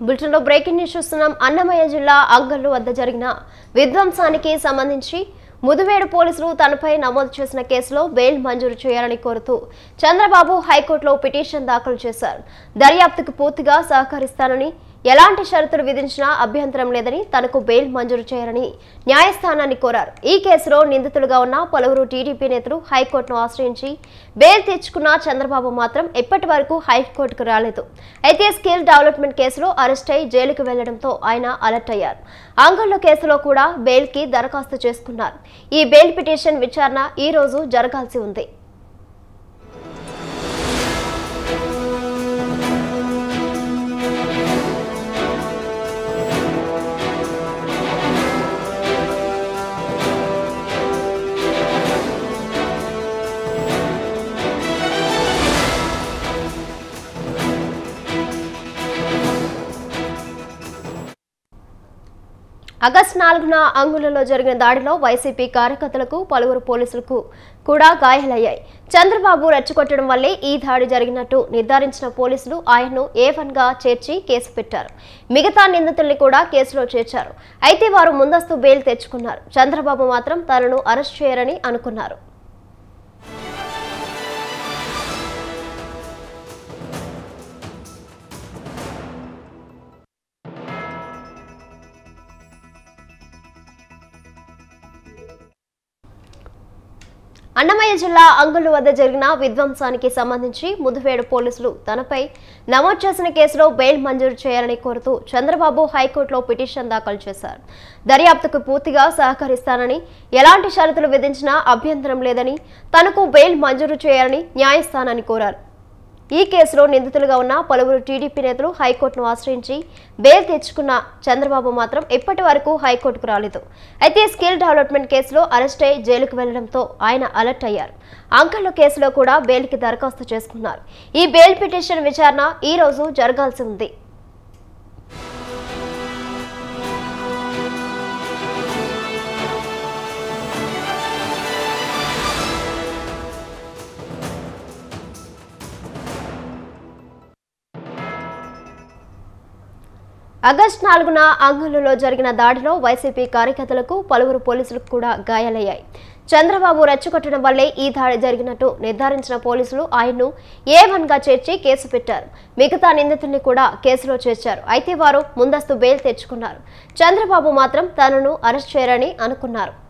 బులెటిన్లో breaking news చూస్తున్నాం అన్నమయ్య జిల్లా అంగళ్ళు వద్ద జరిగిన విధ్వంసానికి సంబంధించి ముదివేడు పోలీసులు తనపై నమోదు చేసిన కేసులో బెయిల్ మంజూరు చేయాలని కోరుతూ చంద్రబాబు హైకోర్టులో పిటిషన్ దాఖలు చేశారు దర్యాప్తుకు పూర్తిగా సహకరిస్తానని ఎలాంటి షరతులు విధించినా అభ్యంతరం లేదని తనకు బెయిల్ మంజూరు చేయాలని న్యాయస్థానాన్ని కోరారు ఈ కేసులో నిందితులుగా ఉన్న పలువురు టీడీపీ నేతలు హైకోర్టును ఆశ్రయించి బెయిల్ తెచ్చుకున్న చంద్రబాబు మాత్రం ఇప్పటి వరకు హైకోర్టుకు రాలేదు అయితే స్కిల్ డెవలప్మెంట్ కేసులో అరెస్ట్ అయి జైలుకు వెళ్లడంతో ఆయన అలర్ట్ అయ్యారు అంగళ్ళు కేసులో కూడా బెయిల్కి దరఖాస్తు చేసుకున్నారు ఈ బెయిల్ పిటిషన్ విచారణ ఈ రోజు జరగాల్సి ఉంది ఆగస్టు నాలుగున అంగులలో జరిగిన దాడిలో వైసీపీ కార్యకర్తలకు పలువురు పోలీసులకు కూడా గాయాలయ్యాయి చంద్రబాబు రెచ్చగొట్టడం వల్లే ఈ దాడి జరిగినట్టు నిర్ధారించిన పోలీసులు ఆయన్ను ఏ వన్ గా చేర్చి కేసు పెట్టారు మిగతా నిందితుల్ని కూడా కేసులో చేర్చారు అయితే వారు ముందస్తు బెయిల్ తెచ్చుకున్నారు చంద్రబాబు మాత్రం తనను అరెస్ట్ చేయరని అనుకున్నారు అన్నమయ్య జిల్లా అంగులు వద్ద జరిగిన విధ్వంసానికి సంబంధించి ముదివేడు పోలీసులు తనపై నమోదు చేసిన కేసులో బెయిల్ మంజూరు చేయాలని కోరుతూ చంద్రబాబు హైకోర్టులో పిటిషన్ దాఖలు చేశారు దర్యాప్తుకు పూర్తిగా సహకరిస్తానని ఎలాంటి షరతులు విధించినా అభ్యంతరం లేదని తనకు బెయిల్ మంజూరు చేయాలని న్యాయస్థానాన్ని కోరారు ఈ కేసులో నిందితులుగా ఉన్న పలువురు టీడీపీ నేతలు హైకోర్టును ఆశ్రయించి బెయిల్ తెచ్చుకున్న చంద్రబాబు మాత్రం ఇప్పటి వరకు హైకోర్టుకు రాలేదు అయితే స్కిల్ డెవలప్మెంట్ కేసులో అరెస్ట్ అయి జైలుకు వెళ్లడంతో ఆయన అలర్ట్ అయ్యారు అంకల్లో కేసులో కూడా బెయిల్కి దరఖాస్తు చేసుకున్నారు ఈ బెయిల్ పిటిషన్ విచారణ ఈ రోజు జరగాల్సి ఉంది ఆగస్టు నాలుగున అంగళ్ళలో జరిగిన దాడిలో వైసీపీ కార్యకర్తలకు పలువురు పోలీసులకు కూడా గాయాలయ్యాయి చంద్రబాబు రెచ్చగొట్టడం వల్లే ఈ దాడి జరిగినట్టు నిర్ధారించిన పోలీసులు ఆయన్ను ఏ వన్ గా చేర్చి కేసు పెట్టారు మిగతా నిందితుల్ని కూడా కేసులో చేర్చారు అయితే వారు ముందస్తు బెయిల్ తెచ్చుకున్నారు చంద్రబాబు మాత్రం తనను అరెస్ట్ చేయరని అనుకున్నారు